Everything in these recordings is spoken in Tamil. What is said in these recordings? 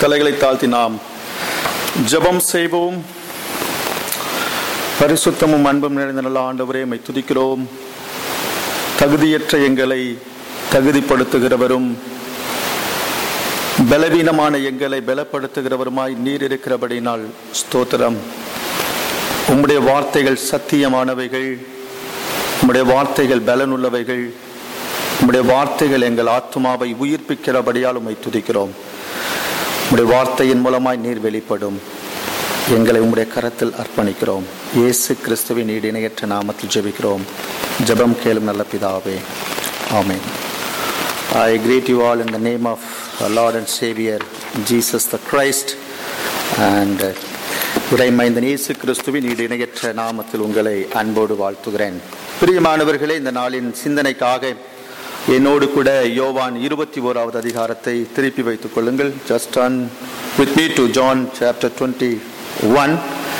தலைகளை தாழ்த்தி நாம் ஜெபம் செய்வோம் பரிசுத்தமும் அன்பும் நிறைந்த நல்ல ஆண்டவரே மை துதிக்கிறோம் தகுதியற்ற எங்களை தகுதிப்படுத்துகிறவரும் பலவீனமான எங்களை பலப்படுத்துகிறவருமாய் நீர் இருக்கிறபடினால் ஸ்தோத்திரம் உம்முடைய வார்த்தைகள் சத்தியமானவைகள் உம்முடைய வார்த்தைகள் பலனுள்ளவைகள் உம்முடைய வார்த்தைகள் எங்கள் ஆத்மாவை உயிர்ப்பிக்கிறபடியால் உம்மை துதிக்கிறோம் உம்முடைய வார்த்தையின் மூலமாய் நீர் வெளிப்படும் எங்களை உம்முடைய கரத்தில் அர்ப்பணிக்கிறோம் இயேசு கிறிஸ்துவின் ஈடு இணையற்ற நாமத்தில் ஜெபிக்கிறோம் ஜெபம் கேளும் நல்ல பிதாவே ஆமென் I greet you all in the name of our Lord and Savior Jesus the Christ and uh, உரைமைந்தன் இயேசு கிறிஸ்துவின் ஈடு இணையற்ற நாமத்தில் உங்களை அன்போடு வாழ்த்துகிறேன் பிரியமானவர்களே இந்த நாளின் சிந்தனைக்காக என்னோடு கூட யோவான் இருபத்தி ஓராவது அதிகாரத்தை திருப்பி வைத்துக் கொள்ளுங்கள் just on with me to John chapter twenty one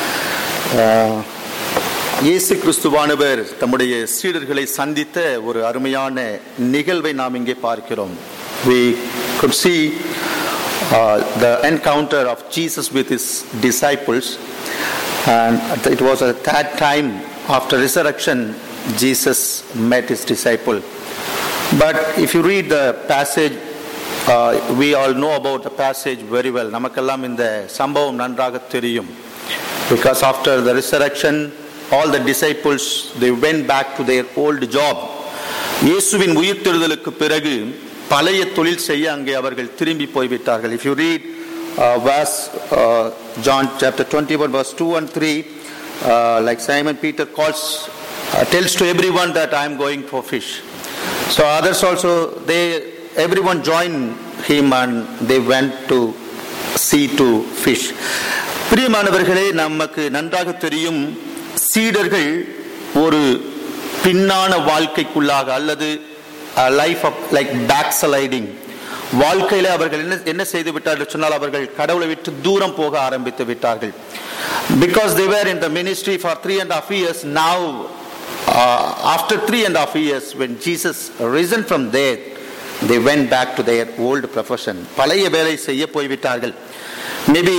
இயேசு கிறிஸ்துவானவர் தம்முடைய சீடர்களை சந்தித்த ஒரு அருமையான நிகழ்வை நாம் இங்கே பார்க்கிறோம் we could see uh, the encounter of Jesus with his disciples and it was at that time after resurrection Jesus met his disciple but if you read the passage uh, we all know about the passage very well நமக்கெல்லாம் இந்த சம்பவம் நன்றாக தெரியும் because after the resurrection all the disciples they went back to their old job இயேசுவின் உயிர்த்தெழுதலுக்கு பிறகு பழைய தொழில் செய்ய அங்கே அவர்கள் திரும்பி போய்விட்டார்கள் if you read uh, verse uh, John chapter 21 verse 2 and 3 uh, like Simon Peter calls uh, tells to everyone that I am going for fish so others also they everyone joined him and they went to see to fish பிரியமானவர்களே நமக்கு நன்றாக தெரியும் சீடர்கள் ஒரு பின்னான வாழ்க்கைக்குள்ளாக அல்லது life of like backsliding வாழ்க்கையில அவர்கள் என்ன என்ன செய்து விட்டார்கள் சொன்னால் அவர்கள் கடவுளை விட்டு தூரம் போக ஆரம்பித்து விட்டார்கள் because they were in the ministry for three and half years now after three and half years when Jesus risen from there they went back to their old profession பழைய வேலை செய்ய போய்விட்டார்கள் மேபி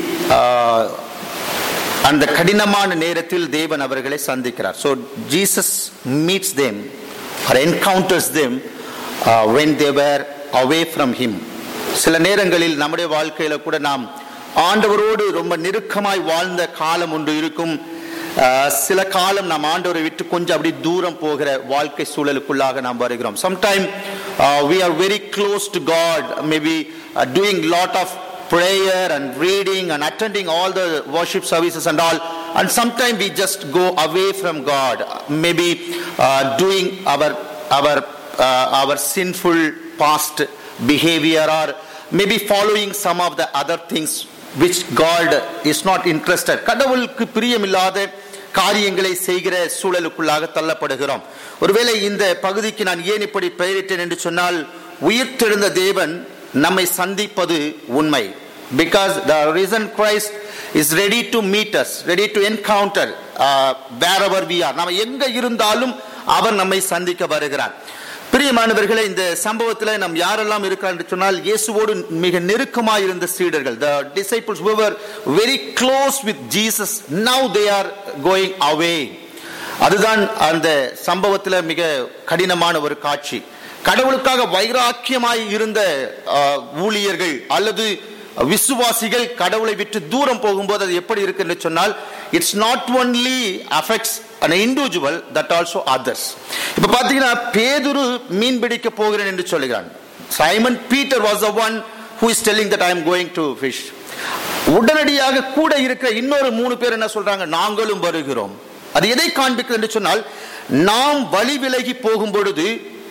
அந்த கடினமான நேரத்தில் தேவன் அவர்களை சந்திக்கிறார் so Jesus meets them or encounters them when they were away from him சில நேரங்களில் நம்முடைய வாழ்க்கையில கூட நாம் ஆண்டவரோடு ரொம்ப நெருக்கமாய் வாழ்ந்த காலம் ஒன்று இருக்கும் சில காலம் நாம் ஆண்டவரை விட்டு கொஞ்சம் அப்படி தூரம் போகிற வாழ்க்கை சூழலுக்குள்ளாக நாம் வருகிறோம் sometime we are very close to God maybe doing lot of prayer and reading and attending all the worship services and all and sometimes we just go away from god maybe uh, doing our our uh, our sinful past behavior or maybe following some of the other things which god is not interested கடவுளுக்கு பிரியமில்லாத காரியங்களை செய்கிற சூழலுக்குள்ளாக தள்ளப்படுகிறோம் ஒருவேளை இந்த பகுதிக்கு நான் ஏன் இப்படி பெயரிட்டேன் என்று சொன்னால் உயிர்த்தெழுந்த தேவன் நம்மை சந்திப்பது உண்மை because the risen Christ is ready to meet us ready to encounter wherever we are நம்ம எங்க இருந்தாலும் அவர் நம்மை சந்திக்க வருகிறார் பிரியமானவர்களே இந்த சம்பவத்தில் நம் யாரெல்லாம் இருக்கிறார் என்று சொன்னால் இயேசுவோடு மிக நெருக்கமாக இருந்த சீடர்கள் the disciples were very close with Jesus now they are going away அதுதான் அந்த சம்பவத்தில் மிக கடினமான ஒரு காட்சி கடவுளுக்காக வைராக்கியமாய் இருந்த ஊழியர்கள் அல்லது விசுவாசிகள் கடவுளை விட்டு தூரம் போகும்போது அது எப்படி இருக்கு என்று சொன்னால் it's not only affects an individual that also others இப்ப பாத்தீங்கன்னா பேதுரு மீன் பிடிக்க போகிறேன் என்று சொல்லுகிறான் Simon Peter was the one who is telling that I am going to fish உடனடியாக கூட இருக்கிற இன்னொரு மூணு பேர் என்ன சொல்றாங்க நாங்களும் வருகிறோம் அது எதை காண்பிக்கிறது என்று சொன்னால் நாம் வழி விலகி போகும் பொழுது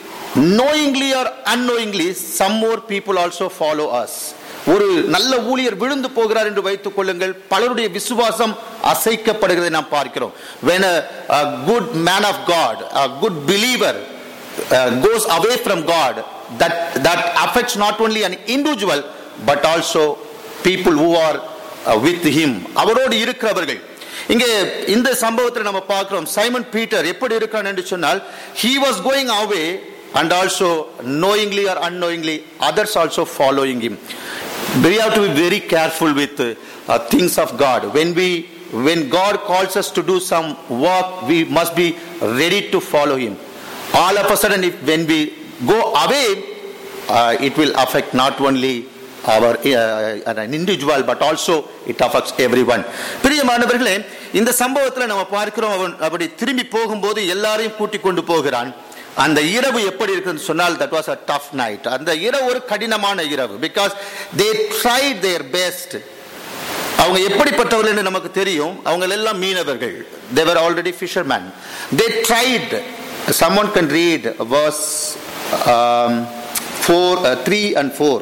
knowingly or unknowingly some more people also follow us ஒரு நல்ல ஊழியர் விழுந்து போகிறார் என்று வைத்துக் கொள்ளுங்கள் பலருடைய விசுவாசம் அசைக்கப்படுகிறதை நாம் பார்க்கிறோம் when a, a good man of god a good believer uh, goes away from god that that affects not only an individual but also people who are uh, with him அவரோடு இருக்கிறவர்கள் இங்கே இந்த சம்பவத்தில் நம்ம பார்க்கிறோம் சைமன் பீட்டர் எப்படி இருக்கான் என்று சொன்னால் he was going away and also knowingly or unknowingly others also following him we have to be very careful with uh, uh, things of God. When we when God calls us to do some work, we must be ready to follow Him. All of a sudden, if, when we go away, uh, it will affect not only our uh, an individual but also it affects everyone. பிரியமானவர்களே இந்த சம்பவத்தில் நம்ம பார்க்கிறோம் அவன் அப்படி திரும்பி போகும்போது எல்லாரையும் கூட்டிக் கொண்டு போகிறான் அந்த இரவு எப்படி இருக்குன்னு சொன்னால் that was a tough night அந்த இரவு ஒரு கடினமான இரவு because they try their best அவங்க எப்படிப்பட்டவர்கள் என்று நமக்கு தெரியும் அவங்க எல்லாம் மீனவர்கள் they were already fisherman they tried someone can read verse four three and four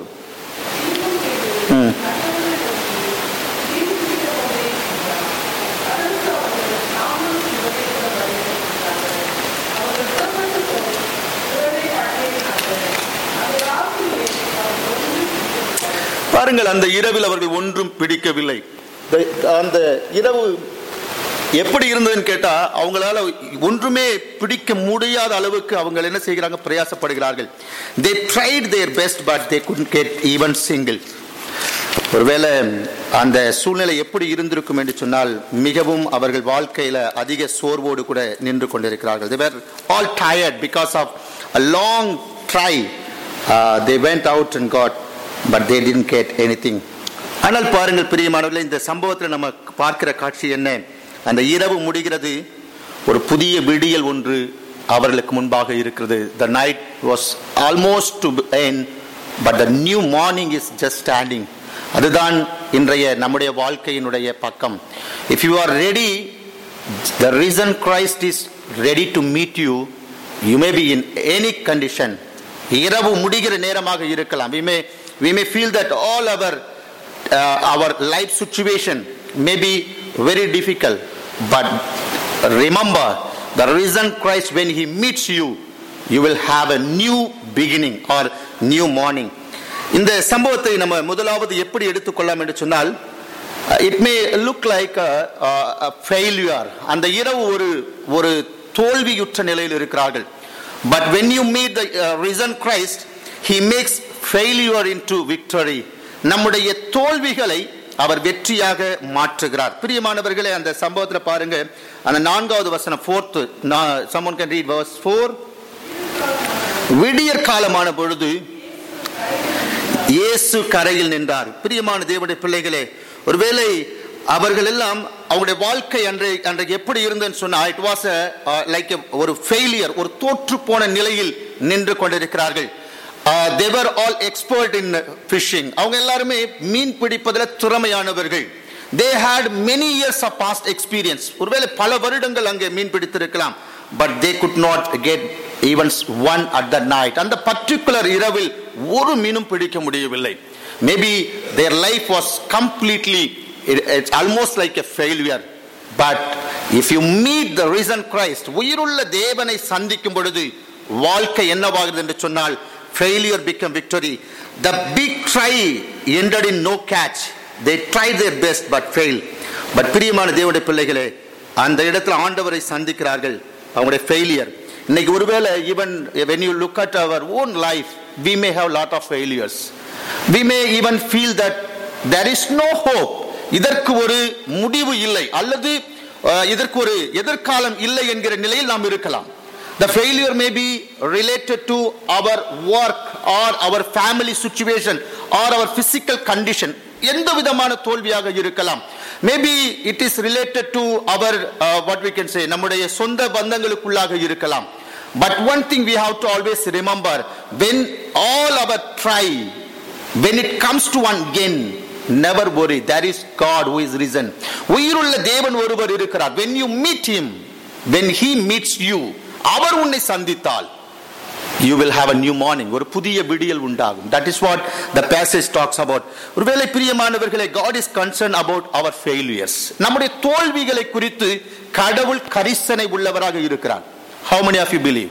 பாருங்கள் அந்த இரவில் அவர்கள் ஒன்றும் பிடிக்கவில்லை The- அந்த இரவு எப்படி இருந்ததுன்னு கேட்டா அவங்களால ஒன்றுமே பிடிக்க முடியாத அளவுக்கு அவங்க என்ன செய்கிறாங்க பிரயாசப்படுகிறார்கள் they tried their best but they couldn't get even single ஒருவேளை அந்த சூழ்நிலை எப்படி இருந்திருக்கும் என்று சொன்னால் மிகவும் அவர்கள் வாழ்க்கையில அதிக சோர்வோடு கூட நின்று கொண்டிருக்கிறார்கள் they were all tired because of a long try uh, they went out and got but they didn't get anything ஆனால் பாருங்கள் பிரியமானவர்களே இந்த சம்பவத்தில் நம்ம பார்க்கிற காட்சி என்ன அந்த இரவு முடிகிறது ஒரு புதிய விடியல் ஒன்று அவர்களுக்கு முன்பாக இருக்கிறது the night was almost to end but the new morning is just standing அதுதான் இன்றைய நம்முடைய வாழ்க்கையினுடைய பக்கம் if you are ready the risen christ is ready to meet you you may be in any condition இரவு முடிகிற நேரமாக இருக்கலாம் we may we may feel that all our uh, our life situation may be very difficult but remember the risen christ when he meets you you will have a new beginning or new morning இந்த சம்பவத்தை நம்ம முதலாவது எப்படி எடுத்துக்கொள்ளலாம் என்று சொன்னால் it may look like failure அந்த இரவு ஒரு ஒரு தோல்வியுற்ற நிலையில் இருக்கிறார்கள் but when you meet the risen Christ he makes failure into victory நம்முடைய தோல்விகளை அவர் வெற்றியாக மாற்றுகிறார் பிரியமானவர்களே அந்த சம்பவத்தில் பாருங்க அந்த நான்காவது வசனம் fourth someone can read verse four விடியற் காலமான பொழுது இயேசு கரையில் நின்றார் பிரியமான தேவனுடைய பிள்ளைகளே ஒருவேளை அவர்கள் எல்லாம் அவங்களுடைய வாழ்க்கை அன்றை அன்றைக்கு எப்படி இருந்ததுன்னு சொன்னா இட் வாஸ் லைக் ஒரு ஃபெயிலியர் ஒரு தோற்று போன நிலையில் நின்று கொண்டிருக்கிறார்கள் they were all expert in fishing அவங்க எல்லாருமே மீன் பிடிப்பதில் திறமையானவர்கள் they had many years of past experience ஒருவேளை பல வருடங்கள் அங்கே மீன் பிடித்திருக்கலாம் but they could not get evens one at the night அந்த பர்டிகுலர் இரவில் ஒரு மீனும் பிடிக்க முடியவில்லை maybe their life was completely it's almost like a failure but if you meet the risen Christ உயிருள்ள தேவனை சந்திக்கும் பொழுது வாழ்க்கை என்னவாகிறது என்று சொன்னால் failure become victory the big try ended in no catch they tried their best but failed but பிரியமான தேவனுடைய பிள்ளைகளே அந்த இடத்துல ஆண்டவரை சந்திக்கிறார்கள் அவங்களுடைய ஃபெயிலியர் இன்னைக்கு ஒருவேளை even when you look at our own life we may have lot of failures we may even feel that there is no hope இதற்கு ஒரு முடிவு இல்லை அல்லது அஹ், இதற்கு ஒரு எதிர்காலம் இல்லை என்கிற நிலையில் நாம் இருக்கலாம் the failure may be related to our work or our family situation or our physical condition எந்த விதமான தோல்வியாக இருக்கலாம் maybe it is related to our what we can say நம்முடைய சொந்த பந்தங்களுக்குள்ளாக இருக்கலாம் but one thing we have to always remember when all our try when it comes to one gain never worry there is god who is risen உயிருள்ள தேவன் ஒருவர் இருக்கிறார் when you meet him when he meets you அவர் உன்னை சந்தித்தால் you will have a new morning ஒரு புதிய விடியல் உண்டாகும் that is what the passage talks about ஒருவேளை பிரியமானவர்களே god is concerned about our failures நம்முடைய தோல்விகளை குறித்து கடவுள் கரிசனை உள்ளவராக இருக்கிறார் how many of you believe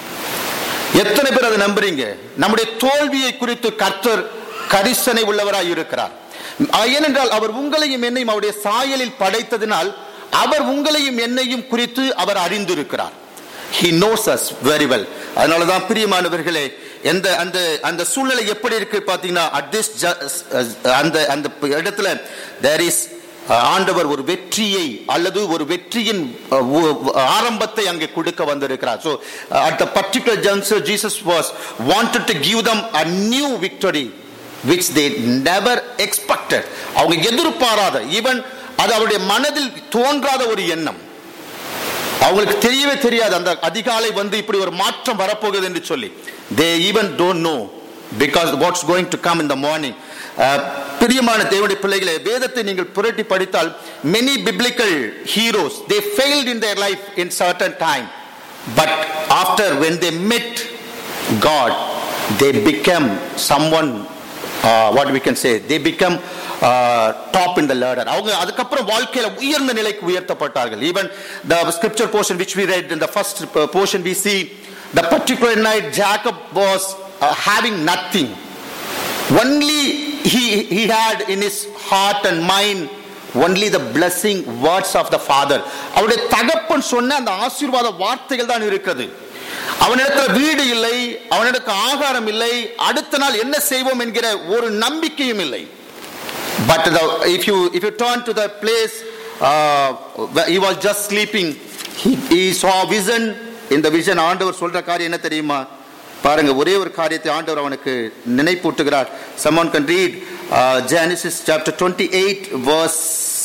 எத்தனை பேர் அதை நம்புறீங்க நம்முடைய தோல்வியை குறித்து கர்த்தர் கரிசனை உள்ளவராய் இருக்கிறார் அஹ் ஏனென்றால் அவர் உங்களையும் என்னையும் அவருடைய சாயலில் படைத்ததினால் அவர் உங்களையும் என்னையும் குறித்து அவர் அறிந்திருக்கிறார் he knows us very well அதனால தான் பிரியமானவர்களே எந்த அந்த அந்த சூழ்நிலை எப்படி இருக்கு பாத்தீங்கன்னா at this ju- அந்த அந்த இடத்துல there is ஆண்டவர் ஒரு வெற்றியை அல்லது ஒரு வெற்றியின் அஹ், உ- உ- ஆரம்பத்தை அங்கே கொடுக்க வந்திருக்கிறார் so uh, at the particular juncture jesus was wanted to give them a new victory which they never expected அவங்க எதிர்பாராத ஈவன் அது அவருடைய மனதில் தோன்றாத ஒரு எண்ணம் அவங்களுக்கு தெரியவே தெரியாது அந்த அதிகாலை வந்து இப்படி ஒரு மாற்றம் வரப்போகுது என்று சொல்லி they even don't know because what's going to come in the morning பிரியமான தேவனுடைய பிள்ளைகளே வேதத்தை நீங்கள் புரட்டி படித்தால் many biblical heroes they failed in their life in certain time but after when they met God they become someone what we can say they become top in the ladder அவங்க அதுக்கப்புறம் வாழ்க்கையில உயர்ந்த நிலைக்கு உயர்த்தப்பட்டார்கள் even the scripture portion which we read in the first portion we see the particular night Jacob was having nothing only he he had in his heart and mind only the blessing words of the father அவருடைய தகப்பன் சொன்ன அந்த ஆசீர்வாத வார்த்தைகள் தான் இருக்கிறது அவனிடத்துல வீடு இல்லை அவனிடத்துல ஆகாரம் இல்லை அடுத்த நாள் என்ன செய்வோம் என்கிற ஒரு நம்பிக்கையும் இல்லை but the, if you if you turn to the place uh, where he was just sleeping he, he saw vision in the vision ஆண்டவர் சொல்ற காரியம் என்ன தெரியுமா பாருங்க ஒரே ஒரு காரியத்தை ஆண்டவர் அவனுக்கு நினைப்பூட்டுகிறார் someone can read uh, genesis chapter 28 verse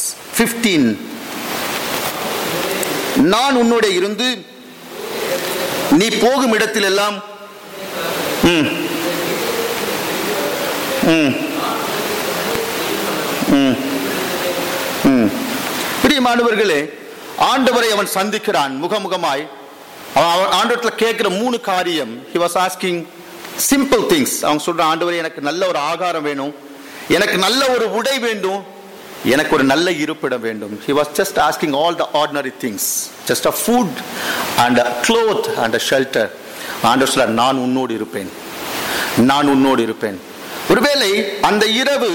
15 நான் உன்னோட இருந்து நீ போகும் இடத்தில் எல்லாம் ம் ம் ம் ம் பிரியமானவர்களே ஆண்டவரை அவன் சந்திக்கிறான் முகமுகமாய் அவன் அவன் ஆண்டவரத்துல கேட்கிற மூணு காரியம் he was asking simple things அவன் சொல்றான் ஆண்டவரே எனக்கு நல்ல ஒரு ஆகாரம் வேணும் எனக்கு நல்ல ஒரு உடை வேண்டும் எனக்கு ஒரு நல்ல இருப்பிடம் வேண்டும் he was just asking all the ordinary things just a food and a cloth and a shelter ஆண்டவர் சொல்றார் நான் உன்னோடு இருப்பேன் நான் உன்னோடு இருப்பேன் ஒருவேளை அந்த இரவு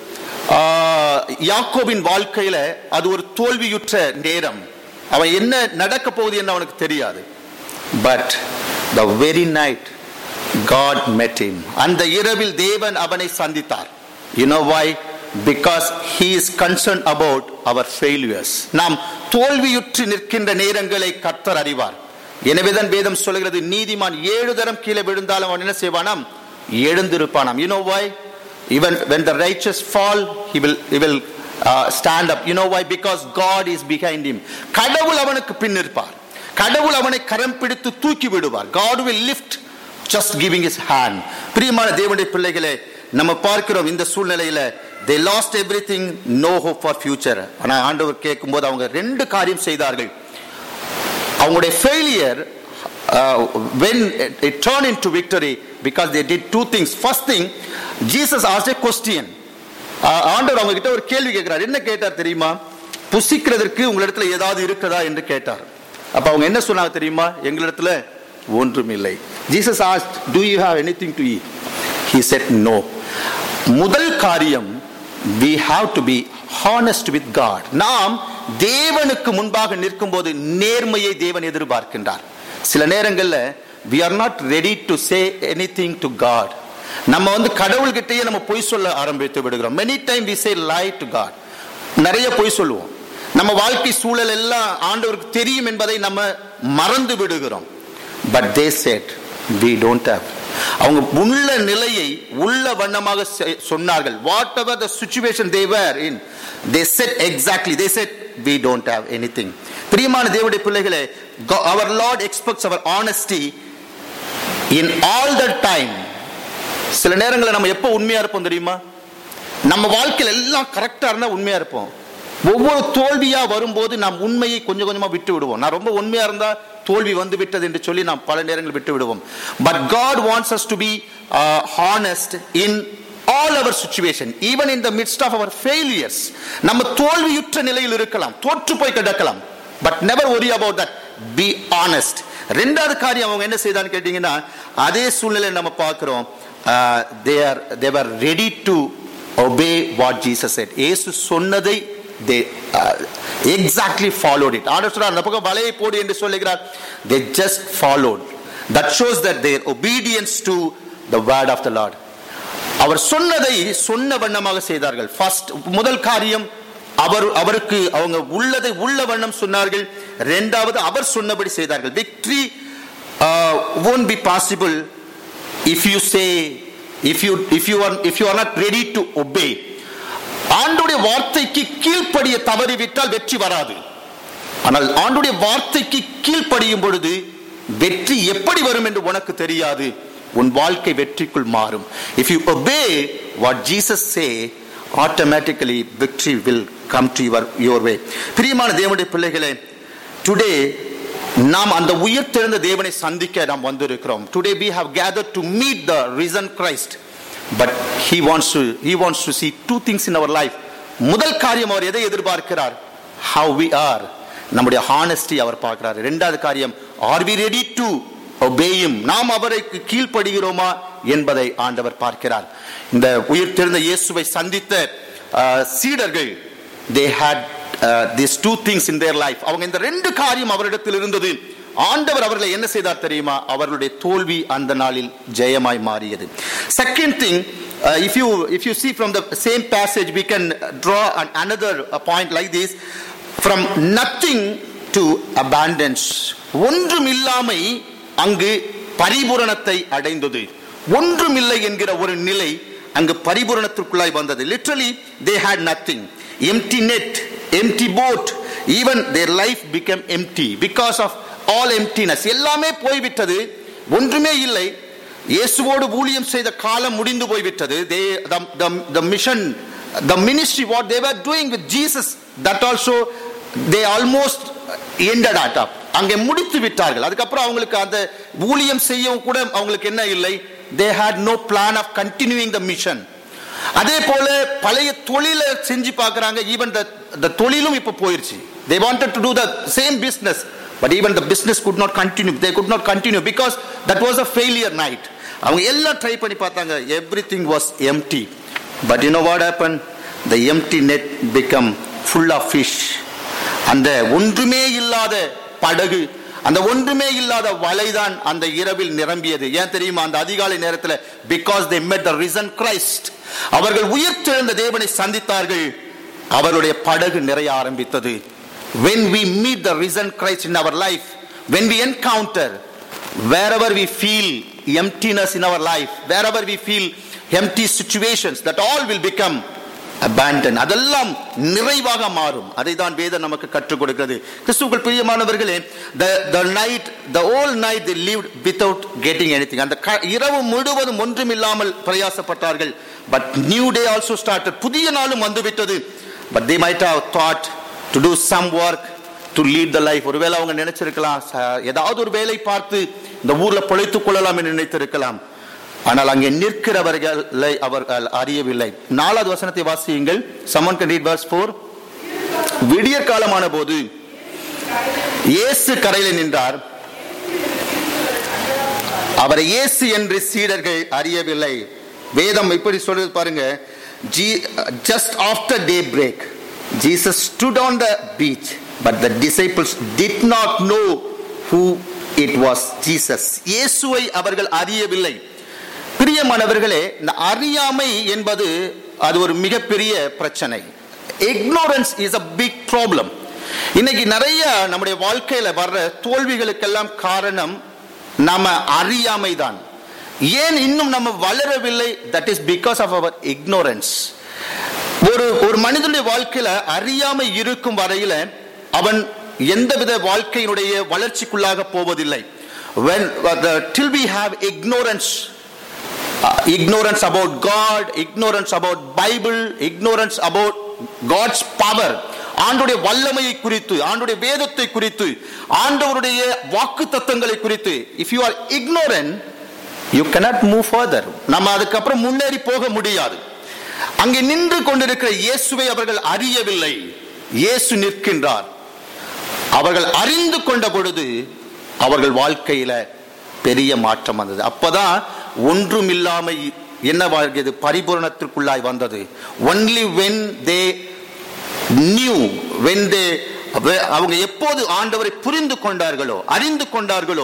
ஆஹ், யாக்கோபின் வாழ்க்கையில அது ஒரு தோல்வியுற்ற நேரம் அவன் என்ன நடக்க போகுது என்று அவனுக்கு தெரியாது but the very night God met him அந்த இரவில் தேவன் அவனை சந்தித்தார் you know why because he is concerned about our failures நாம் தோல்வியுற்று நிற்கின்ற நேரங்களை கர்த்தர் அறிவார் எனவேதான் வேதம் சொல்கிறது நீதிமான் ஏழு தரம் கீழே விழுந்தாலும் அவன் என்ன செய்வானாம் எழுந்திருப்பானாம் you know why even when the righteous fall he will he will uh, stand up you know why because god is behind him கடவுள் அவனுக்கு பின் இருப்பார் கடவுள் அவனை கரம் பிடித்து தூக்கி விடுவார் god will lift just giving his hand பிரியமான தேவனுடைய பிள்ளைகளே நம்ம பார்க்கிறோம் இந்த சூழ்நிலையில they lost everything no hope for future ஆனா ஆண்டவர் கேட்கும்போது அவங்க ரெண்டு காரியம் செய்தார்கள் அவங்களுடைய failure when it, it turned into victory because they did two things first thing jesus asked a question ஆ- ஆண்டவர் அவங்க கிட்ட ஒரு கேள்வி கேட்கிறார் என்ன கேட்டார் தெரியுமா புசிக்கிறதற்கு உங்களிடத்துல ஏதாவது இருக்குதா என்று கேட்டார் அப்ப அவங்க என்ன சொன்னாங்க தெரியுமா எங்களிடத்துல ஒன்றும் இல்லை Jesus asked do you have anything to eat he said no முதல் காரியம் we have to be honest with god நாம் தேவனுக்கு முன்பாக நிற்கும்போது நேர்மையை தேவன் எதிர்பார்க்கின்றார் சில நேரங்கள்ல we are not ready to say anything to god நம்ம வந்து கடவுள்கிட்டயே நம்ம பொய் சொல்ல ஆரம்பித்து விடுகிறோம் many time we say lie to god நிறைய பொய் சொல்லுவோம் நம்ம வாழ்க்கை சூழல் எல்லாம் ஆண்டவருக்கு தெரியும் என்பதை நம்ம மறந்து விடுகிறோம் but they said we don't have அவங்க உள்ள நிலையை உள்ள வண்ணமாக செ- சொன்னார்கள் whatever the situation they were in they said exactly they said we don't have anything பிரியமான தேவனுடைய பிள்ளைகளே our Lord expects our honesty in all the time சில நேரங்களில் நம்ம எப்போ உண்மையா இருப்போம் தெரியுமா நம்ம வாழ்க்கையில் எல்லாம் கரெக்டா இருந்தா உண்மையா இருப்போம் ஒவ்வொரு தோல்வியா வரும்போது நாம் உண்மையை கொஞ்சம் கொஞ்சமா விட்டு விடுவோம் நான் ரொம்ப உண்மையா இருந்தா தோல்வி வந்து விட்டது என்று சொல்லி நாம் பல நேரங்கள் விட்டு விடுவோம் but God wants us to be honest in all our situation even in the midst of our failures நம்ம தோல்வியுற்ற நிலையில் இருக்கலாம் தோற்று போய் கிடக்கலாம் but never worry about that be honest ரெண்டாவது காரியம் அவங்க என்ன செய்தான்னு கேட்டீங்கன்னா அதே சூழ்நிலை நம்ம பார்க்கிறோம் they are they were ready to obey what Jesus said இயேசு சொன்னதை they uh, exactly followed it ஆண்டவர் சொல்றார் அந்த பக்கம் வலையை போடு என்று சொல்லுகிறார் they just followed that shows that their obedience to the word of the Lord. அவர் சொன்னதை சொன்ன வண்ணமாக செய்தார்கள் ஃபர்ஸ்ட் முதல் காரியம் அவர் அவருக்கு அவங்க உள்ளதை உள்ள வண்ணம் சொன்னார்கள் இரண்டாவது அவர் சொன்னபடி செய்தார்கள் victory won't be possible if you say if you if you are if you are not ready to obey ஆண்டுடைய வார்த்தைக்கு கீழ்ப்படிய தவறிவிட்டால் வெற்றி வராது ஆனால் ஆண்டுடைய வார்த்தைக்கு கீழ்ப்படியும் பொழுது வெற்றி எப்படி வரும் என்று உனக்கு தெரியாது உன் வாழ்க்கை வெற்றிக்குள் மாறும் if you obey what Jesus say automatically victory will come to your your way பிரியமான தேவனுடைய பிள்ளைகளே டுடே நாம் அந்த உயிர்த்தெழுந்த தேவனை சந்திக்க நாம் வந்திருக்கிறோம் today we have gathered to meet the risen Christ but he wants to he wants to see two things in our life முதல் காரியம் அவர் எதை எதிர்பார்க்கிறார் how we are நம்முடைய ஹானஸ்டி அவர் பார்க்கிறார் இரண்டாவது காரியம் are we ready to obeyhim நாம் அவருக்கு கீழ்ப்படுகிறோமா என்பதை ஆண்டவர் பார்க்கிறார் இந்த உயிர் தெரிந்த இயேசுவை சந்தித்த அஹ், சீடர்கள் they had this two things in their life அவங்க இந்த ரெண்டு காரியம் அவரிடத்தில் இருந்தது ஆண்டவர் அவர்களை என்ன செய்தார் தெரியுமா அவர்களுடைய தோல்வி அந்த நாளில் ஜெயமாய் மாறியது second thing if you if you see from the same passage we can draw an, another uh, point like this from nothing to abundance ஒன்றுமில்லாமை அங்கு பரிபூரணத்தை அடைந்தது ஒன்றுமில்லை என்கிற ஒரு நிலை அங்கு பரிபூரணத்திற்குள்ளாய் வந்தது literally they had nothing empty net empty boat even their life became empty because of all emptiness எல்லாமே போய்விட்டது ஒன்றுமே இல்லை இயேசுவோடு ஊழியம் செய்த காலம் முடிந்து போய்விட்டது they the, the, the mission the ministry what they were doing with Jesus that also they almost ended at up அங்கே முடித்து விட்டார்கள் அதுக்கப்புறம் அவங்களுக்கு அந்த ஊழியம் செய்யவும் கூட அவங்களுக்கு என்ன இல்லை they had no plan of continuing the mission அதே போல பழைய தொழிலை செஞ்சு பார்க்கறாங்க ஈவன் the தொழிலும் இப்ப போயிருச்சு they wanted to do the same business but even the business could not continue they could not continue because that was a failure night அவங்க எல்லாம் ட்ரை பண்ணி பார்த்தாங்க everything was empty but you know what happened the empty net become full of fish அந்த ஒன்றுமே இல்லாத படகு அந்த ஒன்றுமே இல்லாத வலைதான் அந்த இரவில் நிரம்பியது ஏன் தெரியுமா அந்த அதிகாலை நேரத்தில் because they met the risen Christ அவர்கள் உயிர்த்தெழுந்த தேவனை சந்தித்தார்கள் அவருடைய படகு நிறைய ஆரம்பித்தது when we meet the risen Christ in our life when we encounter wherever we feel emptiness in our life wherever we feel empty situations that all will become abandon அதெல்லாம் நிறைவாக மாறும் அதை தான் வேதம் நமக்கு கற்றுக் கொடுக்கிறது கிறிஸ்துவுக்குள் பிரியமானவர்களே the the night the whole night they lived without getting anything அந்த க- இரவு முழுவதும் ஒன்றுமில்லாமல் பிரயாசப்பட்டார்கள் but new day also started புதிய நாளும் வந்துவிட்டது but they might have thought to do some work to lead the life ஒருவேளை அவங்க நினைச்சிருக்கலாம் ச- ஏதாவது ஒரு வேலை பார்த்து இந்த ஊர்ல பொழைத்துக் கொள்ளலாம் என்று நினைத்திருக்கலாம் ஆனால் அங்கே நிற்கிறவர்களை அவர்கள் அறியவில்லை நாலாவது வசனத்தை வாசியுங்கள் சமன் can read verse 4 விடிய காலமான போது இயேசு கரையில் நின்றார் அவரை இயேசு என்று சீடர்கள் அறியவில்லை வேதம் இப்படி சொல்றது பாருங்க just after daybreak Jesus stood on the beach but the disciples did not know who it was Jesus இயேசுவை அவர்கள் அறியவில்லை பிரியமானவர்களே இந்த அறியாமை என்பது அது ஒரு மிகப்பெரிய பிரச்சனை ignorance is a big problem இன்னைக்கு நிறைய நம்முடைய வாழ்க்கையில வர்ற தோல்விகளுக்கெல்லாம் காரணம் நம்ம அறியாமை தான் ஏன் இன்னும் நம்ம வளரவில்லை that is because of our ignorance ஒரு ஒரு மனிதனுடைய வாழ்க்கையில அறியாமை இருக்கும் வரையில அவன் எந்தவித வாழ்க்கையினுடைய வளர்ச்சிக்குள்ளாக போவதில்லை when uh, the, till we have ignorance uh, ignorance about God, ignorance about Bible, ignorance about God's power. ஆண்டுடைய வல்லமையை குறித்து ஆண்டுடைய வேதத்தை குறித்து ஆண்டவருடைய வாக்கு தத்தங்களை குறித்து if you are ignorant you cannot move further நம்ம அதுக்கப்புறம் முன்னேறி போக முடியாது அங்கே நின்று கொண்டிருக்கிற இயேசுவை அவர்கள் அறியவில்லை இயேசு நிற்கின்றார் அவர்கள் அறிந்து கொண்ட பொழுது அவர்கள் வாழ்க்கையில பெரிய மாற்றம் வந்தது அப்பதான் ஒன்றுமில்லாமை என்னவாகியது பரிபூரணத்திற்குள்ளாய் வந்தது only when they knew when they அவங்க எப்போது ஆண்டவரை புரிந்து கொண்டார்களோ அறிந்து கொண்டார்களோ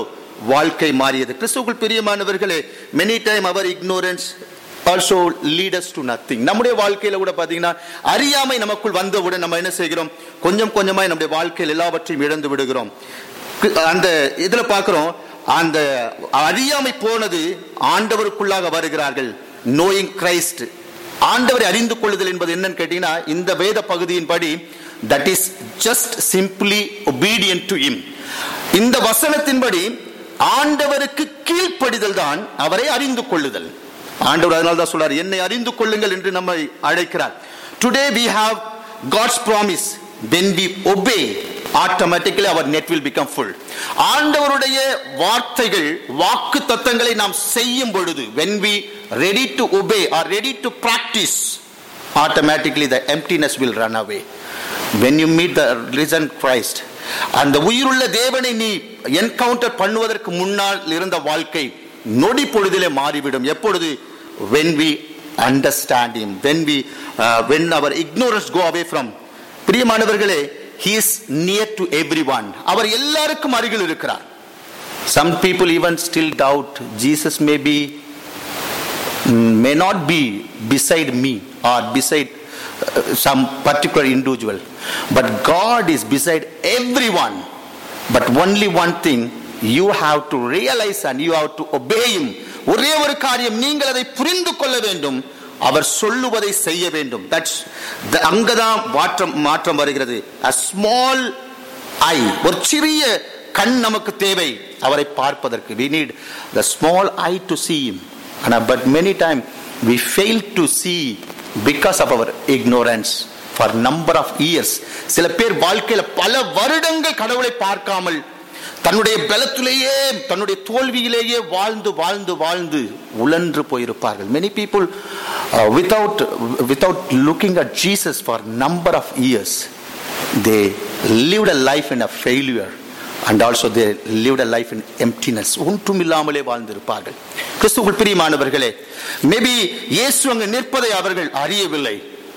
வாழ்க்கை மாறியது கிறிஸ்துவுக்குள் பிரியமானவர்களே many time our ignorance also leaders to nothing நம்முடைய வாழ்க்கையில கூட பாத்தீங்கன்னா அறியாமை நமக்குள் வந்தவுடன் நம்ம என்ன செய்கிறோம் கொஞ்சம் கொஞ்சமாய் நம்முடைய வாழ்க்கையில் எல்லாவற்றையும் இழந்து விடுகிறோம் கு- அந்த இதுல பார்க்கிறோம் அந்த அறியாமை போனது ஆண்டவருக்குள்ளாக வருகிறார்கள் நோயிங் கிரைஸ்ட் ஆண்டவரை அறிந்து கொள்ளுதல் என்பது என்னன்னு கேட்டீங்கன்னா இந்த வேத பகுதியின்படி that is just simply obedient to him இந்த வசனத்தின்படி ஆண்டவருக்கு கீழ்ப்படிதல் தான் அவரை அறிந்து கொள்ளுதல் ஆண்டவர் அதனால தான் சொல்றார் என்னை அறிந்து கொள்ளுங்கள் என்று நம்மை அழைக்கிறார் today we have God's promise when we obey automatically our net will become full ஆண்டவருடைய வார்த்தைகள் வாக்கு தத்தங்களை நாம் செய்யும் பொழுது when we ready to obey or ready to practice automatically the emptiness will run away when you meet the risen Christ அந்த உயிருள்ள தேவனை நீ என்கவுண்டர் பண்ணுவதற்கு முன்னால் இருந்த வாழ்க்கை நொடி பொழுதிலே மாறிவிடும் எப்பொழுது when we understand him when we uh, when our ignorance go away from பிரியமானவர்களே he is near to everyone அவர் எல்லாருக்கும் அருகில் இருக்கிறார் some people even still doubt jesus may be may not be beside me or beside uh, some particular individual but god is beside everyone but only one thing you have to realize and you have to obey him ஒரே ஒரு காரியம் நீங்கள் அதை புரிந்து கொள்ள வேண்டும் அவர் சொல்லுவதை செய்ய வேண்டும் தட்ஸ் அங்கதான் மாற்றம் மாற்றம் வருகிறது a small eye ஒரு சிறிய கண் நமக்கு தேவை அவரை பார்ப்பதற்கு we need the small eye to see him ஆனா but many time we fail to see because of our ignorance for number of years சில பேர் வாழ்க்கையில பல வருடங்கள் கடவுளை பார்க்காமல் தன்னுடைய பலத்திலேயே தன்னுடைய தோல்வியிலேயே வாழ்ந்து வாழ்ந்து வாழ்ந்து உழன்று போயிருப்பார்கள் many people uh, without without looking at jesus for number of years they lived a life in a failure and also they lived a life in emptiness ஒன்றுமில்லாமலே வாழ்ந்திருப்பார்கள் கிறிஸ்துவுக்குள் பிரியமானவர்களே மேபி இயேசு அங்கு நிற்பதை அவர்கள் அறியவில்லை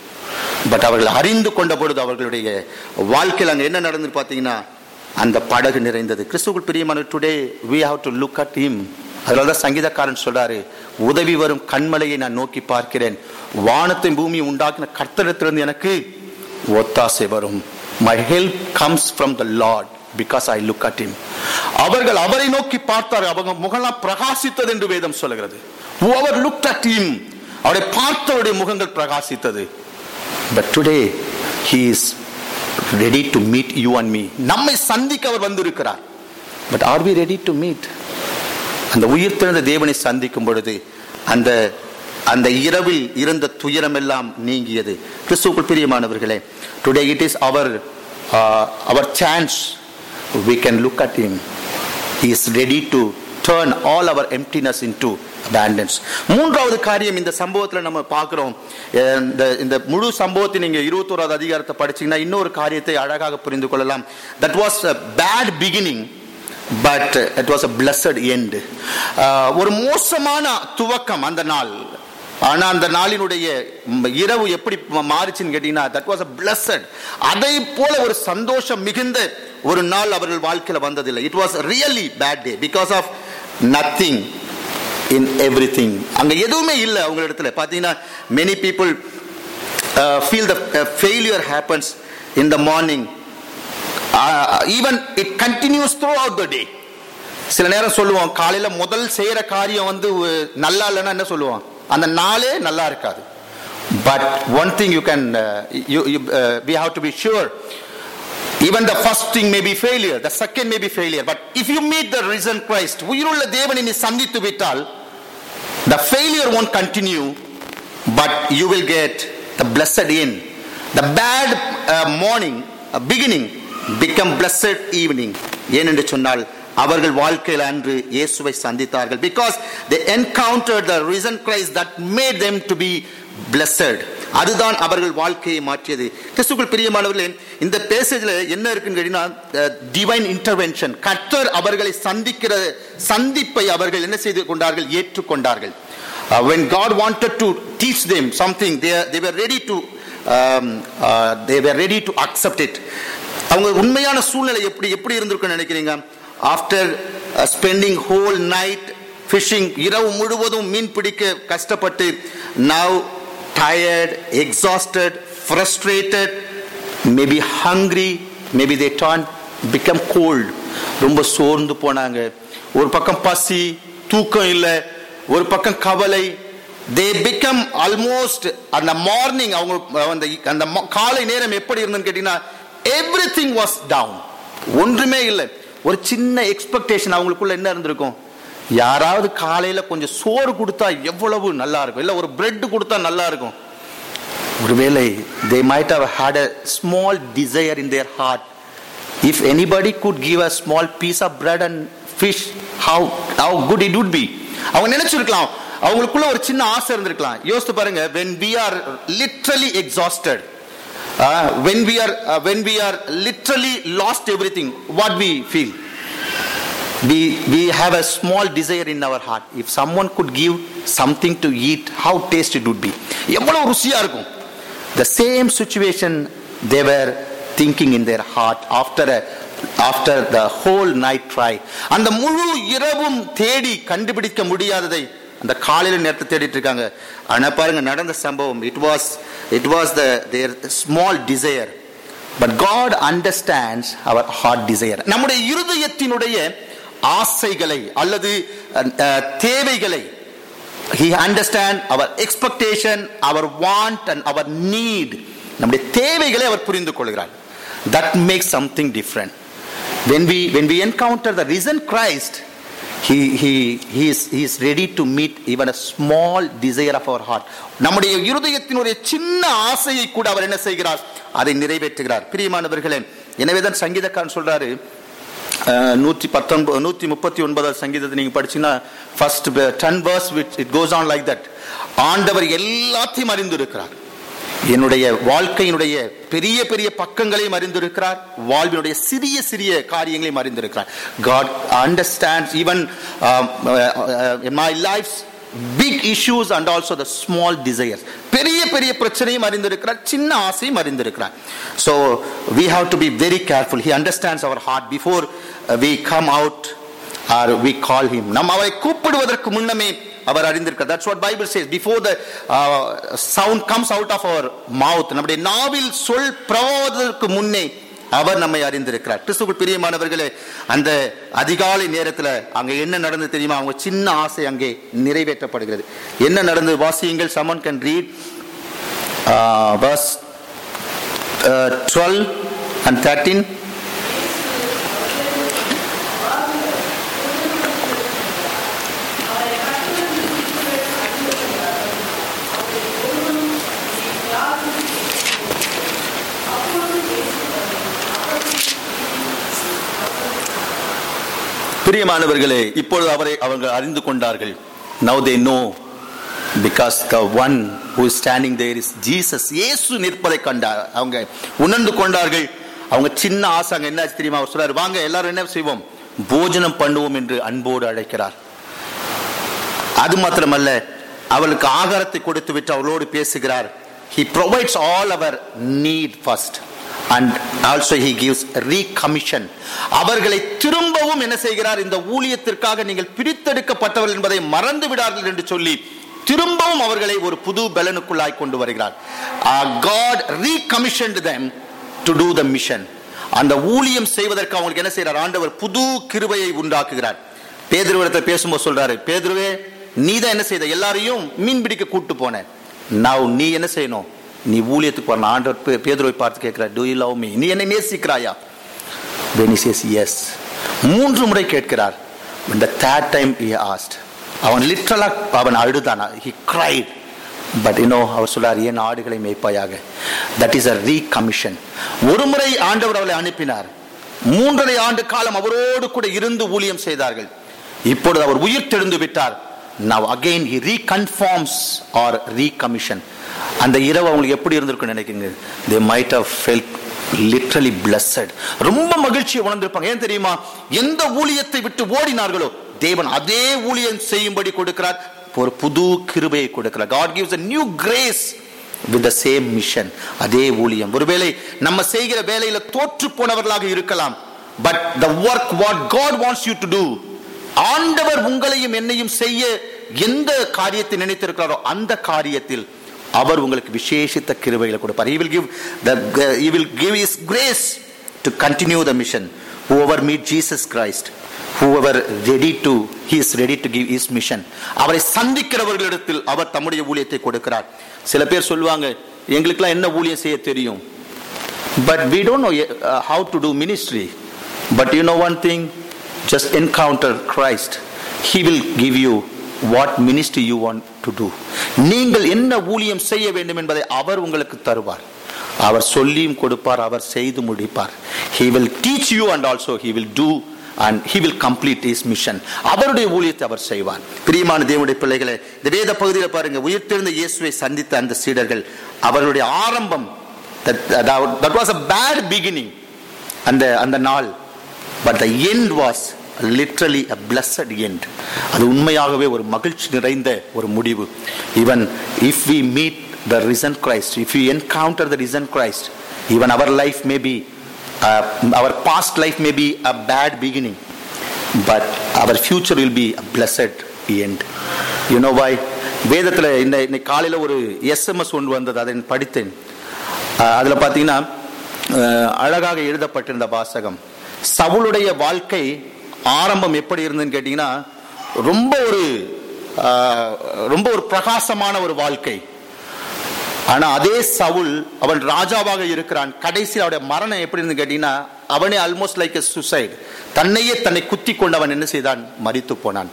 பட் அவர்கள் அறிந்து கொண்ட பொழுது அவர்களுடைய வாழ்க்கையில் அங்க என்ன நடந்து பார்த்தீங்கன்னா அந்த படகு நிறைந்தது கிறிஸ்துவுக்குள் பிரியமான today we have to look at him அதனால தான் சங்கீதக்காரன் சொல்றாரு உதவி வரும் கண்மலையை நான் நோக்கி பார்க்கிறேன் வானத்தை பூமியை உண்டாக்கின கர்த்தரிடத்திலிருந்து எனக்கு ஒத்தாசை வரும் my help comes from the Lord because I look at him அவர்கள் அவரை நோக்கி பார்த்தார் அவங்க முகலாம் பிரகாசித்தது என்று வேதம் சொல்கிறது whoever looked at him அவரை பார்த்தவருடைய முகங்கள் பிரகாசித்தது but today he is ready to meet you and me நம்மை சந்திக்க அவர் வந்திருக்கிறார் but are we ready to meet அந்த உயிர் திறந்த தேவனை சந்திக்கும் பொழுது அந்த அந்த இரவில் இருந்த துயரம் எல்லாம் நீங்கியது கிறிஸ்துவுக்குள் பிரியமானவர்களே today it is our our chance we can look at him he is ready to turn all our emptiness into abundance மூன்றாவது காரியம் இந்த சம்பவத்துல நம்ம பார்க்கிறோம் அஹ் இந்த இந்த முழு சம்பவத்தை நீங்க இருபத்தோராவது அதிகாரத்தை படிச்சீங்கன்னா இன்னொரு காரியத்தை அழகாக புரிந்து கொள்ளலாம் that was a bad beginning but it was a blessed end ஒரு மோசமான துவக்கம் அந்த நாள் ஆனா அந்த நாளினுடைய ம், இரவு எப்படி மா- மாறுச்சுன்னு கேட்டீங்கன்னா தட் வாஸ் அ பிளஸட் அதை போல ஒரு சந்தோஷம் மிகுந்த ஒரு நாள் அவர்கள் வாழ்க்கையில வந்ததில்லை it was really bad day because of nothing in everything அங்க எதுவுமே இல்லை அவங்க இடத்துல பாத்தீங்கன்னா many people feel the failure happens in the morning even it continues throughout the day சில நேரம் சொல்லுவோம் காலையில முதல் செய்யற காரியம் வந்து அஹ், நல்லா இல்லைன்னா என்ன சொல்லுவோம் அந்த நாளே நல்லா இருக்காது but one thing you can we have to be sure even the first thing may be failure the second may be failure but if you meet the risen christ உயிருள்ள தேவனை நீ சந்தித்து விட்டால் the failure won't continue but you will get the blessed end the bad uh, morning uh, beginning become blessed evening ஏனென்று சொன்னால் அவர்கள் வாழ்க்கையில் அன்று இயேசுவை சந்தித்தார்கள் because they encountered the risen christ that made them to be blessed அதுதான் அவர்கள் வாழ்க்கையை மாற்றியது கிறிஸ்துக்குள் பிரியமானவர்களே இந்த பேசேஜ்ல என்ன இருக்குன்னு கேட்டீங்கன்னா டிவைன் இன்டர்வென்ஷன் கர்த்தர் அவர்களை சந்திக்கிற சந்திப்பை அவர்கள் என்ன செய்து கொண்டார்கள் ஏற்றுக்கொண்டார்கள் uh, when God wanted to teach them something, they, they were ready to um, uh, they were ready to accept it. அவங்க உண்மையான சூழ்நிலை எப்படி எப்படி இருந்திருக்குன்னு நினைக்கிறீங்க after spending whole night fishing இரவு முழுவதும் மீன் பிடிக்க கஷ்டப்பட்டு now tired exhausted frustrated maybe hungry maybe they done become cold ரொம்ப சோர்ந்து போனாங்க ஒரு பக்கம் பசி தூக்கம் இல்லை ஒரு பக்கம் கவலை தே பிகம் ஆல்மோஸ்ட் அந்த மார்னிங் அவங்க அந்த அந்த ம- காலை நேரம் எப்படி இருந்ததுன்னு கேட்டீங்கன்னா எவ்ரி திங் வாஸ் டவுன் ஒன்றுமே இல்லை ஒரு சின்ன எக்ஸ்பெக்டேஷன் அவங்களுக்குள்ள என்ன இருந்திருக்கும் யாராவது காலையில கொஞ்சம் சோறு கொடுத்தா எவ்வளவு நல்லா இருக்கும் இல்ல ஒரு பிரெட் கொடுத்தா நல்லா இருக்கும் ஒருவேளை they might have had a small desire in their heart if anybody could give a small piece of bread and fish how how good it would be அவங்க நினைச்சிருக்கலாம் அவங்களுக்குள்ள ஒரு சின்ன ஆசை இருந்திருக்கலாம் யோசித்து பாருங்க when we are literally exhausted uh, when we are uh, when we are literally lost everything what we feel we we have a small desire in our heart if someone could give something to eat how tasty it would be எவ்வளவு ருசியா இருக்கும் the same situation they were thinking in their heart after a after the whole night try அந்த முழு இரவும் தேடி கண்டுபிடிக்க முடியாததை அந்த காலையில நேரத்தை தேடிட்டு இருக்காங்க ஆனா பாருங்க நடந்த சம்பவம் it was it was the their small desire but God understands our heart desire நம்முடைய இருதயத்தினுடைய ஆசைகளை அல்லது அஹ், அஹ், தேவைகளை he understand our expectation our want and our need நம்முடைய தேவைகளை அவர் புரிந்து கொள்கிறார் that makes something different when we when we encounter the risen christ he he he is he is ready to meet even a small desire of our heart நம்முடைய இருதயத்தினுடைய சின்ன ஆசையை கூட அவர் என்ன செய்கிறார் அதை நிறைவேற்றுகிறார் பிரியமானவர்களே எனவேதான் சங்கீதக்காரன் சொல்றாரு அஹ், நூற்றி பத்தொன்பது நூற்றி முப்பத்தி ஒன்பதாவது சங்கீதத்தை நீங்க படிச்சீங்கன்னா first ten verse which it goes on like that ஆண்டவர் எல்லாத்தையும் அறிந்திருக்கிறார் என்னுடைய வாழ்க்கையினுடைய பெரிய பெரிய பக்கங்களையும் அறிந்திருக்கிறார் வாழ்வினுடைய சிறிய சிறிய காரியங்களையும் அறிந்திருக்கிறார் God understands even in my life big issues and also the small desires பெரிய பெரிய பிரச்சனையும் அறிந்திருக்கிறார் சின்ன ஆசையும் அறிந்திருக்கிறார் so we have to be very careful he understands our heart before we come out or we call him நம்ம அவரை கூப்பிடுவதற்கு முன்னமே அவர் அறிந்திருக்கிறார் that's what Bible says before the sound comes out of our mouth நம்முடைய நாவில் சொல் பிரவோதற்கு முன்னே அவர் நம்மை அறிந்திருக்கிறார் கிறிஸ்துவுக்குள் பிரியமானவர்களே அந்த அதிகாலை நேரத்துல அங்க என்ன நடந்து தெரியுமா அவங்க சின்ன ஆசை அங்கே நிறைவேற்றப்படுகிறது என்ன நடந்து வாசியுங்கள் someone can read verse twelve and thirteen பிரியமானவர்களே இப்பொழுது அவரை அவர்கள் அறிந்து கொண்டார்கள் now they know because the one who standing there is Jesus இயேசு நிற்பதை கண்டார் அவங்க உணர்ந்து கொண்டார்கள் அவங்க சின்ன ஆசை அங்க என்ன ஆச்சு தெரியுமா அவர் சொல்றாரு வாங்க எல்லாரும் என்ன செய்வோம் போஜனம் பண்ணுவோம் என்று அன்போடு அழைக்கிறார் அது மாத்திரமல்ல அவளுக்கு ஆகாரத்தை கொடுத்து விட்டு அவளோடு பேசுகிறார் he provides all our need first and also he gives recommission அவர்களை திரும்பவும் என்ன செய்கிறார் இந்த ஊழியத்திற்காக நீங்கள் பிரித்தெடுக்கப்பட்டவர்கள் என்பதை மறந்து விடார்கள் என்று சொல்லி திரும்பவும் அவர்களை ஒரு புது பலனுக்குள்ளாய் கொண்டு வருகிறார் God recommissioned them to do the mission அந்த ஊழியம் செய்வதற்கு அவங்களுக்கு என்ன செய்யறார் ஆண்டவர் புது கிருபையை உண்டாக்குகிறார் பேதுருவிடத்தை பேசும்போது சொல்றாரு பேதுருவே நீ தான் என்ன செய்த எல்லாரையும் மீன் பிடிக்க கூட்டு போன நான் நீ என்ன செய்யணும் நீ ஊழியத்துக்கு போன ஆண்டவர் பே- பேதுருவை பார்த்து கேட்கிறார் டு யூ லவ் மீ நீ என்னை நேசிக்கிறாயா when he says yes மூன்று முறை கேட்கிறார் when the third time he asked அவன் லிட்டரலா அவன் அழுதானா he cried பட் இன்னோ அவர் சொல்றார் என் ஆடுகளை மேய்ப்பாயாக தட் இஸ் அ ரீகமிஷன் ஒரு முறை ஆண்டவர் அவளை அனுப்பினார் மூன்றரை ஆண்டு காலம் அவரோடு கூட இருந்து ஊழியம் செய்தார்கள் இப்பொழுது அவர் உயிர் தெழுந்து விட்டார் now again he reconfirms or recommission அந்த இரவு அவங்களுக்கு எப்படி இருந்திருக்கும் நினைக்கிறீங்க they might have felt literally blessed ரொம்ப மகிழ்ச்சியை உணர்ந்திருப்பாங்க ஏன் தெரியுமா எந்த ஊழியத்தை விட்டு ஓடினார்களோ தேவன் அதே ஊழியம் செய்யும்படி கொடுக்கிறார் ஒரு புது கிருபையை கொடுக்கிறார் God gives a new grace with the same mission அதே ஊழியம் ஒருவேளை நம்ம செய்கிற வேலையில தோற்று போனவர்களாக இருக்கலாம் but the work what God wants you to do ஆண்டவர் உங்களையும் என்னையும் செய்ய எந்த காரியத்தை நினைத்திருக்கிறாரோ அந்த காரியத்தில் அவர் உங்களுக்கு விசேஷித்த கிருபைகளை கொடுப்பார் he will give the he will give his grace to continue the mission whoever meet jesus christ whoever ready to he is ready to give his mission அவரை சந்திக்கிறவர்களிடத்தில் அவர் தம்முடைய ஊழியத்தை கொடுக்கிறார் சில பேர் சொல்லுவாங்க எங்களுக்கெல்லாம் என்ன ஊழியம் செய்ய தெரியும் but we don't know uh, how to do ministry but you know one thing just encounter christ he will give you what ministry you want to do நீங்கள் என்ன ஊழியம் செய்ய வேண்டும் என்பதை அவர் உங்களுக்கு தருவார் அவர் சொல்லியும் கொடுப்பார் அவர் செய்து முடிப்பார் he will teach you and also he will do and he will complete his mission அவருடைய ஊழியத்தை அவர் செய்வார் பிரியமான தேவனுடைய பிள்ளைகளை இந்த வேத பகுதியில் பாருங்க உயிர்த்தெழுந்த இயேசுவை சந்தித்த அந்த சீடர்கள் அவருடைய ஆரம்பம் that, that was a bad beginning அந்த அந்த நாள் but the end was literally a blessed end அது உண்மையாகவே ஒரு மகிழ்ச்சி நிறைந்த ஒரு முடிவு even if we meet the risen Christ if you encounter the risen Christ even our life may be our past life may be a bad beginning but our future will be a blessed end you know boy வேதத்தில் இந்த இன்னைக்கு காலையில் ஒரு எஸ்எம்எஸ் ஒன்று வந்தது அதை நான் படித்தேன் அதில் பார்த்தீங்கன்னா அஹ், அழகாக எழுதப்பட்டிருந்த வாசகம் சவுளுடைய வாழ்க்கை ஆரம்பம் எப்படி இருந்ததுன்னு கேட்டிங்கன்னா ரொம்ப ஒரு அஹ், ரொம்ப ஒரு பிரகாசமான ஒரு வாழ்க்கை ஆனா அதே சவுல் அவன் ராஜாவாக இருக்கிறான் கடைசியில் அவருடைய மரணம் எப்படி இருந்து கேட்டீங்கன்னா அவனே ஆல்மோஸ்ட் லைக் எ சுசைட் தன்னையே தன்னை குத்தி கொண்டு அவன் என்ன செய்தான் மரித்து போனான்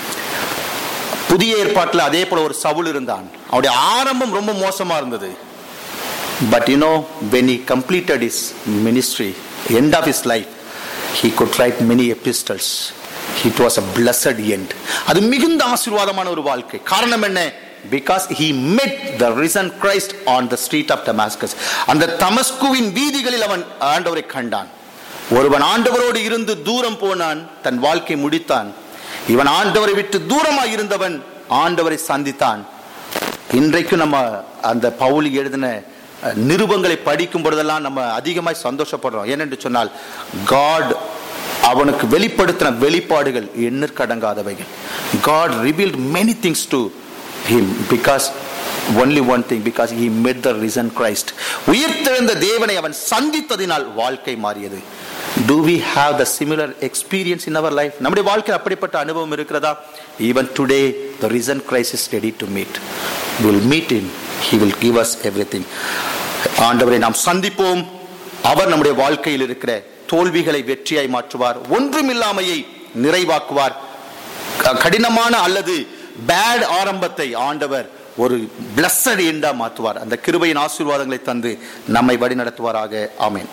புதிய ஏற்பாட்டில் அதே போல ஒரு சவுல் இருந்தான் அவனுடைய ஆரம்பம் ரொம்ப மோசமா இருந்தது but you know when he completed his ministry end of his life he could write many epistles it was a blessed end அது மிகுந்த ஆசீர்வாதமான ஒரு வாழ்க்கை காரணம் என்ன because he met the risen christ on the street of damascus அந்த தமஸ்குவின் வீதிகளில் அவன் ஆண்டவரை கண்டான் ஒருவன் ஆண்டவரோடு இருந்து தூரம் போனான் தன் வாழ்க்கை முடித்தான் இவன் ஆண்டவரை விட்டு தூரமாய் இருந்தவன் ஆண்டவரை சந்தித்தான் இன்றைக்கு நம்ம அந்த பவுலி எழுதின அஹ், நிருபங்களை படிக்கும் பொழுதெல்லாம் நம்ம அதிகமாய் சந்தோஷப்படுறோம் ஏனென்று சொன்னால் காட் அவனுக்கு வெளிப்படுத்தின வெளிப்பாடுகள் எண்ணிற்கடங்காதவைகள் God revealed many things to him because only one thing because he met the risen Christ உயிர்த்தெழுந்த தேவனை அவன் சந்தித்ததினால் வாழ்க்கை மாறியது do we have the similar experience in our life நம்முடைய வாழ்க்கையில் அப்படிப்பட்ட அனுபவம் இருக்கிறதா even today the risen christ is ready to meet we will meet him he will give us everything ஆண்டவரை நாம் சந்திப்போம் அவர் நம்முடைய வாழ்க்கையில் இருக்கிற தோல்விகளை வெற்றியாய் மாற்றுவார் ஒன்றுமில்லாமையை நிறைவாக்குவார் க- கடினமான அல்லது பேட் ஆரம்பத்தை ஆண்டவர் ஒரு பிளஸட் எண்டா மாற்றுவார் அந்த கிருபையின் ஆசீர்வாதங்களை தந்து நம்மை வழி நடத்துவாராக ஆமென்